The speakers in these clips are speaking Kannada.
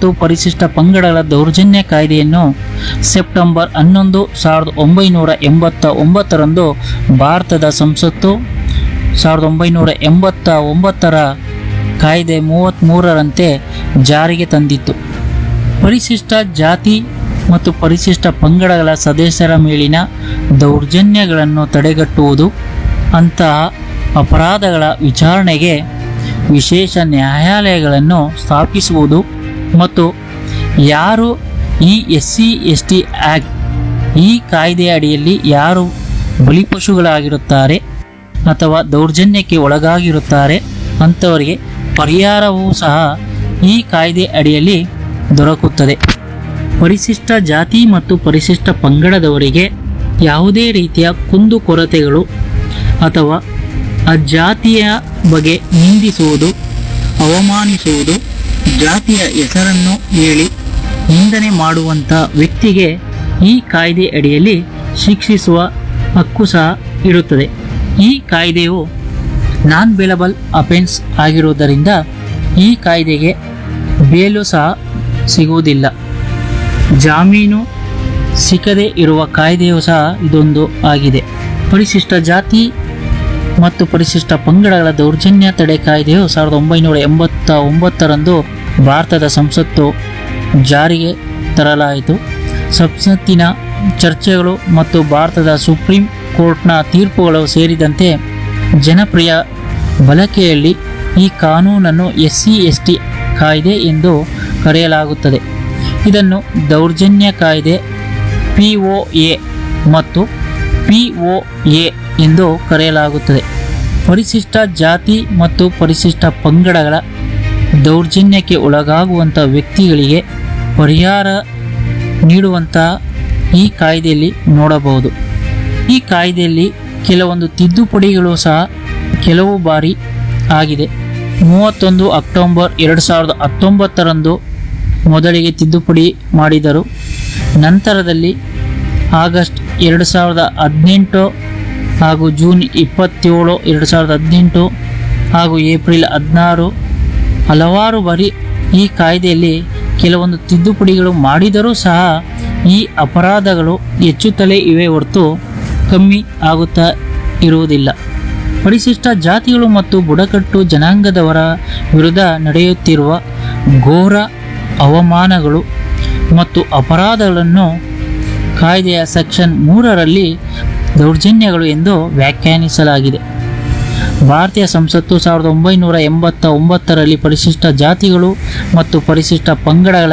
ಮತ್ತು ಪರಿಶಿಷ್ಟ ಪಂಗಡಗಳ ದೌರ್ಜನ್ಯ ಕಾಯ್ದೆಯನ್ನು ಸೆಪ್ಟೆಂಬರ್ ಹನ್ನೊಂದು ಸಾವಿರದ ಒಂಬೈನೂರ ಎಂಬತ್ತ ಒಂಬತ್ತರಂದು ಭಾರತದ ಸಂಸತ್ತು ಸಾವಿರದ ಒಂಬೈನೂರ ಎಂಬತ್ತ ಒಂಬತ್ತರ ಕಾಯ್ದೆ ಮೂವತ್ತ್ಮೂರರಂತೆ ಜಾರಿಗೆ ತಂದಿತ್ತು ಪರಿಶಿಷ್ಟ ಜಾತಿ ಮತ್ತು ಪರಿಶಿಷ್ಟ ಪಂಗಡಗಳ ಸದಸ್ಯರ ಮೇಲಿನ ದೌರ್ಜನ್ಯಗಳನ್ನು ತಡೆಗಟ್ಟುವುದು ಅಂತಹ ಅಪರಾಧಗಳ ವಿಚಾರಣೆಗೆ ವಿಶೇಷ ನ್ಯಾಯಾಲಯಗಳನ್ನು ಸ್ಥಾಪಿಸುವುದು ಮತ್ತು ಯಾರು ಈ S C S T act ಈ ಕಾಯ್ದೆಯ ಅಡಿಯಲ್ಲಿ ಯಾರು ಬಲಿಪಶುಗಳಾಗಿರುತ್ತಾರೆ ಅಥವಾ ದೌರ್ಜನ್ಯಕ್ಕೆ ಒಳಗಾಗಿರುತ್ತಾರೆ ಅಂಥವರಿಗೆ ಪರಿಹಾರವೂ ಸಹ ಈ ಕಾಯ್ದೆ ಅಡಿಯಲ್ಲಿ ದೊರಕುತ್ತದೆ ಪರಿಶಿಷ್ಟ ಜಾತಿ ಮತ್ತು ಪರಿಶಿಷ್ಟ ಪಂಗಡದವರಿಗೆ ಯಾವುದೇ ರೀತಿಯ ಕುಂದುಕೊರತೆಗಳು ಅಥವಾ ಆ ಜಾತಿಯ ಬಗ್ಗೆ ನಿಂದಿಸುವುದು ಅವಮಾನಿಸುವುದು ಜಾತಿಯ ಹೆಸರನ್ನು ಹೇಳಿ ನಿಂದನೆ ಮಾಡುವಂಥ ವ್ಯಕ್ತಿಗೆ ಈ ಕಾಯ್ದೆ ಅಡಿಯಲ್ಲಿ ಶಿಕ್ಷಿಸುವ ಹಕ್ಕು ಸಹ ಇರುತ್ತದೆ ಈ ಕಾಯ್ದೆಯು ನಾನ್ ಬೇಲಬಲ್ ಅಫೆನ್ಸ್ ಆಗಿರುವುದರಿಂದ ಈ ಕಾಯ್ದೆಗೆ ಬೇಲು ಸಹ ಸಿಗುವುದಿಲ್ಲ ಜಾಮೀನು ಸಿಕ್ಕದೇ ಇರುವ ಕಾಯ್ದೆಯು ಸಹ ಇದೊಂದು ಆಗಿದೆ ಪರಿಶಿಷ್ಟ ಜಾತಿ ಮತ್ತು ಪರಿಶಿಷ್ಟ ಪಂಗಡಗಳ ದೌರ್ಜನ್ಯ ತಡೆ ಕಾಯ್ದೆಯು ಸಾವಿರದ ಒಂಬೈನೂರ ಎಂಬತ್ತ ಒಂಬತ್ತರಂದು ಭಾರತದ ಸಂಸತ್ತು ಜಾರಿಗೆ ತರಲಾಯಿತು ಸಂಸತ್ತಿನ ಚರ್ಚೆಗಳು ಮತ್ತು ಭಾರತದ ಸುಪ್ರೀಂ ಕೋರ್ಟ್ನ ತೀರ್ಪುಗಳು ಸೇರಿದಂತೆ ಜನಪ್ರಿಯ ಬಳಕೆಯಲ್ಲಿ ಈ ಕಾನೂನನ್ನು ಎಸ್ ಸಿ ಎಸ್ ಟಿ ಕಾಯ್ದೆ ಎಂದು ಕರೆಯಲಾಗುತ್ತದೆ ಇದನ್ನು ದೌರ್ಜನ್ಯ ಕಾಯ್ದೆ ಪಿ ಒ ಎ ಮತ್ತು ಪಿ ಒ ಎ ಎಂದು ಕರೆಯಲಾಗುತ್ತದೆ ಪರಿಶಿಷ್ಟ ಜಾತಿ ಮತ್ತು ಪರಿಶಿಷ್ಟ ಪಂಗಡಗಳ ದೌರ್ಜನ್ಯಕ್ಕೆ ಒಳಗಾಗುವಂಥ ವ್ಯಕ್ತಿಗಳಿಗೆ ಪರಿಹಾರ ನೀಡುವಂತಹ ಈ ಕಾಯ್ದೆಯಲ್ಲಿ ನೋಡಬಹುದು ಈ ಕಾಯ್ದೆಯಲ್ಲಿ ಕೆಲವೊಂದು ತಿದ್ದುಪಡಿಗಳು ಸಹ ಕೆಲವು ಬಾರಿ ಆಗಿದೆ ಮೂವತ್ತೊಂದು ಅಕ್ಟೋಬರ್ ಎರಡು ಸಾವಿರದ ಹತ್ತೊಂಬತ್ತರಂದು ಮೊದಲಿಗೆ ತಿದ್ದುಪಡಿ ಮಾಡಿದರು ನಂತರದಲ್ಲಿ ಆಗಸ್ಟ್ ಎರಡು ಸಾವಿರದ ಹದಿನೆಂಟು ಹಾಗೂ ಜೂನ್ ಇಪ್ಪತ್ತೇಳು ಎರಡು ಸಾವಿರದ ಹದಿನೆಂಟು ಹಾಗೂ ಏಪ್ರಿಲ್ ಹದಿನಾರು ಹಲವಾರು ಬಾರಿ ಈ ಕಾಯ್ದೆಯಲ್ಲಿ ಕೆಲವೊಂದು ತಿದ್ದುಪಡಿಗಳು ಮಾಡಿದರೂ ಸಹ ಈ ಅಪರಾಧಗಳು ಹೆಚ್ಚುತ್ತಲೇ ಇವೆ ಹೊರತು ಕಮ್ಮಿ ಆಗುತ್ತಾ ಇರುವುದಿಲ್ಲ ಪರಿಶಿಷ್ಟ ಜಾತಿಗಳು ಮತ್ತು ಬುಡಕಟ್ಟು ಜನಾಂಗದವರ ವಿರುದ್ಧ ನಡೆಯುತ್ತಿರುವ ಘೋರ ಅವಮಾನಗಳು ಮತ್ತು ಅಪರಾಧಗಳನ್ನು ಕಾಯ್ದೆಯ ಸೆಕ್ಷನ್ ಮೂರರಲ್ಲಿ ದೌರ್ಜನ್ಯಗಳು ಎಂದು ವ್ಯಾಖ್ಯಾನಿಸಲಾಗಿದೆ ಭಾರತೀಯ ಸಂಸತ್ತು ಸಾವಿರದ ಒಂಬೈನೂರ ಎಂಬತ್ತ ಒಂಬತ್ತರಲ್ಲಿ ಪರಿಶಿಷ್ಟ ಜಾತಿಗಳು ಮತ್ತು ಪರಿಶಿಷ್ಟ ಪಂಗಡಗಳ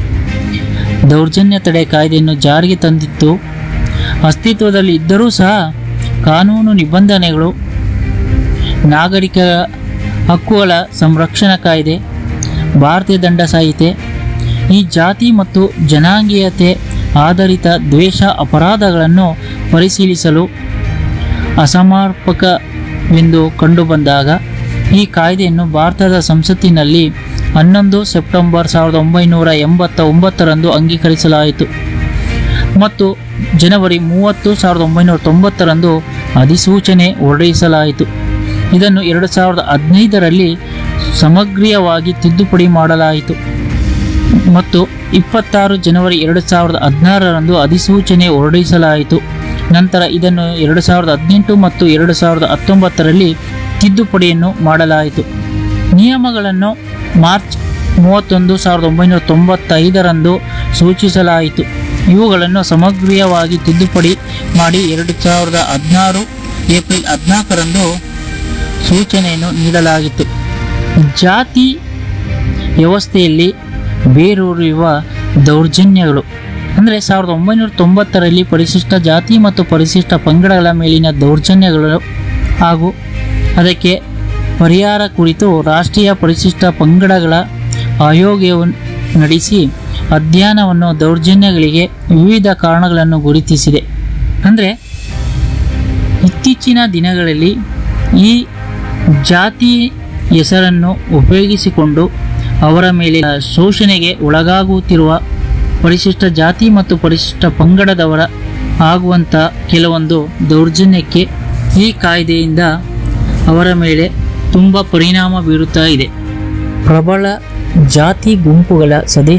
ದೌರ್ಜನ್ಯ ತಡೆ ಕಾಯ್ದೆಯನ್ನು ಜಾರಿಗೆ ತಂದಿತ್ತು ಅಸ್ತಿತ್ವದಲ್ಲಿ ಇದ್ದರೂ ಸಹ ಕಾನೂನು ನಿಬಂಧನೆಗಳು ನಾಗರಿಕ ಹಕ್ಕುಗಳ ಸಂರಕ್ಷಣಾ ಕಾಯ್ದೆ ಭಾರತೀಯ ದಂಡ ಸಂಹಿತೆ ಈ ಜಾತಿ ಮತ್ತು ಜನಾಂಗೀಯತೆ ಆಧಾರಿತ ದ್ವೇಷ ಅಪರಾಧಗಳನ್ನು ಪರಿಶೀಲಿಸಲು ಅಸಮರ್ಪಕವೆಂದು ಕಂಡುಬಂದಾಗ ಈ ಕಾಯ್ದೆಯನ್ನು ಭಾರತದ ಸಂಸತ್ತಿನಲ್ಲಿ ಹನ್ನೊಂದು ಸೆಪ್ಟೆಂಬರ್ ಸಾವಿರದ ಒಂಬೈನೂರ ಎಂಬತ್ತ ಒಂಬತ್ತರಂದು ಅಂಗೀಕರಿಸಲಾಯಿತು ಮತ್ತು ಜನವರಿ ಮೂವತ್ತು ಸಾವಿರದ ಒಂಬೈನೂರ ತೊಂಬತ್ತರಂದು ಅಧಿಸೂಚನೆ ಹೊರಡಿಸಲಾಯಿತು ಇದನ್ನು ಎರಡು ಸಾವಿರದ ಹದಿನೈದರಲ್ಲಿ ಸಮಗ್ರಿಯವಾಗಿ ತಿದ್ದುಪಡಿ ಮಾಡಲಾಯಿತು ಮತ್ತು ಇಪ್ಪತ್ತಾರು ಜನವರಿ ಎರಡು ಸಾವಿರದ ಹದಿನಾರರಂದು ಅಧಿಸೂಚನೆ ಹೊರಡಿಸಲಾಯಿತು ನಂತರ ಇದನ್ನು ಎರಡು ಸಾವಿರದ ಹದಿನೆಂಟು ಮತ್ತು ಎರಡು ಸಾವಿರದ ಹತ್ತೊಂಬತ್ತರಲ್ಲಿ ತಿದ್ದುಪಡಿಯನ್ನು ಮಾಡಲಾಯಿತು ನಿಯಮಗಳನ್ನು ಮಾರ್ಚ್ ಮೂವತ್ತೊಂದು ಸಾವಿರದ ಒಂಬೈನೂರ ತೊಂಬತ್ತೈದರಂದು ಸೂಚಿಸಲಾಯಿತು ಇವುಗಳನ್ನು ಸಮಗ್ರಿಯವಾಗಿ ತಿದ್ದುಪಡಿ ಮಾಡಿ ಎರಡು ಸಾವಿರದ ಹದಿನಾರು ಏಪ್ರಿಲ್ ಹದಿನಾಲ್ಕರಂದು ಸೂಚನೆಯನ್ನು ನೀಡಲಾಗಿತ್ತು ಜಾತಿ ವ್ಯವಸ್ಥೆಯಲ್ಲಿ ಬೇರೂರಿರುವ ದೌರ್ಜನ್ಯಗಳು ಅಂದರೆ ಸಾವಿರದ ಒಂಬೈನೂರ ತೊಂಬತ್ತರಲ್ಲಿ ಪರಿಶಿಷ್ಟ ಜಾತಿ ಮತ್ತು ಪರಿಶಿಷ್ಟ ಪಂಗಡಗಳ ಮೇಲಿನ ದೌರ್ಜನ್ಯಗಳು ಹಾಗೂ ಅದಕ್ಕೆ ಪರಿಹಾರ ಕುರಿತು ರಾಷ್ಟ್ರೀಯ ಪರಿಶಿಷ್ಟ ಪಂಗಡಗಳ ಆಯೋಗವನ್ನು ನಡೆಸಿ ಅಧ್ಯಯನವನ್ನು ದೌರ್ಜನ್ಯಗಳಿಗೆ ವಿವಿಧ ಕಾರಣಗಳನ್ನು ಗುರುತಿಸಿದೆ ಅಂದರೆ ಇತ್ತೀಚಿನ ದಿನಗಳಲ್ಲಿ ಈ ಜಾತಿ ಹೆಸರನ್ನು ಉಪಯೋಗಿಸಿಕೊಂಡು ಅವರ ಮೇಲೆ ಶೋಷಣೆಗೆ ಒಳಗಾಗುತ್ತಿರುವ ಪರಿಶಿಷ್ಟ ಜಾತಿ ಮತ್ತು ಪರಿಶಿಷ್ಟ ಪಂಗಡದವರ ಆಗುವಂಥ ಕೆಲವೊಂದು ದೌರ್ಜನ್ಯಕ್ಕೆ ಈ ಕಾಯ್ದೆಯಿಂದ ಅವರ ಮೇಲೆ ತುಂಬ ಪರಿಣಾಮ ಬೀರುತ್ತಾ ಇದೆ ಪ್ರಬಲ ಜಾತಿ ಗುಂಪುಗಳ ಸದಸ್ಯ